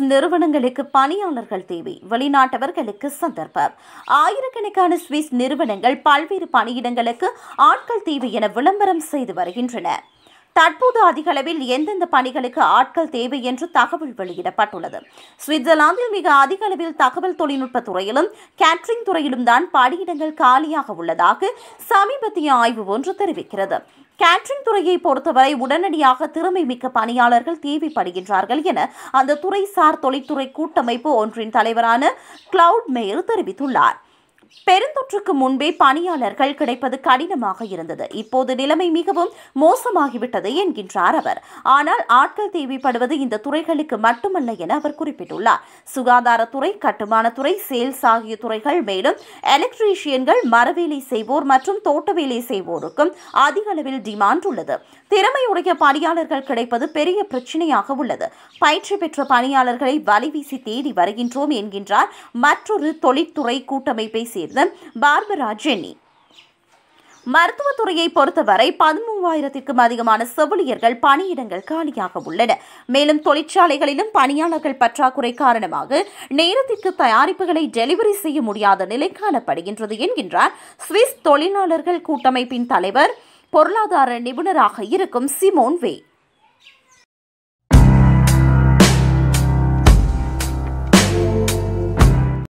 நிறுவனங்களுக்கு பணியாளர்கள் தேவை வெளிநாட்டவர்களுக்கு சந்தர்ப்பம் ஆயிரக்கணக்கான சுவிஸ் நிறுவனங்கள் பல்வேறு பணியிடங்களுக்கு ஆட்கள் தேவை என விளம்பரம் செய்து வருகின்றன தற்போது அதிக அளவில் எந்தெந்த பணிகளுக்கு ஆட்கள் தேவை என்று தகவல் வெளியிடப்பட்டுள்ளது சுவிட்சர்லாந்தில் மிக அதிக அளவில் தகவல் தொழில்நுட்ப துறையிலும் கேட்டரிங் துறையிலும் தான் பணியிடங்கள் காலியாக உள்ளதாக சமீபத்திய ஆய்வு ஒன்று தெரிவிக்கிறது கேட்டரிங் துறையை பொறுத்தவரை உடனடியாக திறமை மிக்க பணியாளர்கள் தேவைப்படுகின்றார்கள் என அந்த துறைசார் தொழில்துறை கூட்டமைப்பு ஒன்றின் தலைவரான கிளவுட் மேயர் தெரிவித்துள்ளார் பெருந்தொற்றுக்கு முன்பே பணியாளர்கள் கிடைப்பது கடினமாக இருந்தது இப்போது நிலைமை மிகவும் மோசமாகிவிட்டது என்கின்றார் அவர் ஆனால் ஆட்கள் தேவைப்படுவது இந்த துறைகளுக்கு மட்டுமல்ல என அவர் குறிப்பிட்டுள்ளார் சுகாதாரத்துறை கட்டுமானத்துறை சேல்ஸ் ஆகிய துறைகள் மேலும் எலக்ட்ரீஷியன்கள் மரவேலை செய்வோர் மற்றும் தோட்ட வேலை செய்வோருக்கும் அதிக அளவில் டிமாண்ட் உள்ளது திறமையுடைய பணியாளர்கள் கிடைப்பது பெரிய பிரச்சனையாக உள்ளது பயிற்சி பெற்ற பணியாளர்களை வலைவீசி தேடி வருகின்றோம் என்கின்றார் மற்றொரு தொழிற்துறை கூட்டமைப்பை சேர்ந்த பார்பரா ஜென்னி மருத்துவத்துறையை பொறுத்தவரை பதிமூவாயிரத்திற்கும் அதிகமான செவிலியர்கள் பணியிடங்கள் காலியாக உள்ளன மேலும் தொழிற்சாலைகளிலும் பணியாளர்கள் பற்றாக்குறை காரணமாக நேரத்திற்கு தயாரிப்புகளை டெலிவரி செய்ய முடியாத நிலை காணப்படுகின்றது என்கின்றார் சுவிஸ் தொழிலாளர்கள் கூட்டமைப்பின் தலைவர் பொருளாதார நிபுணராக இருக்கும் சிமோன் வே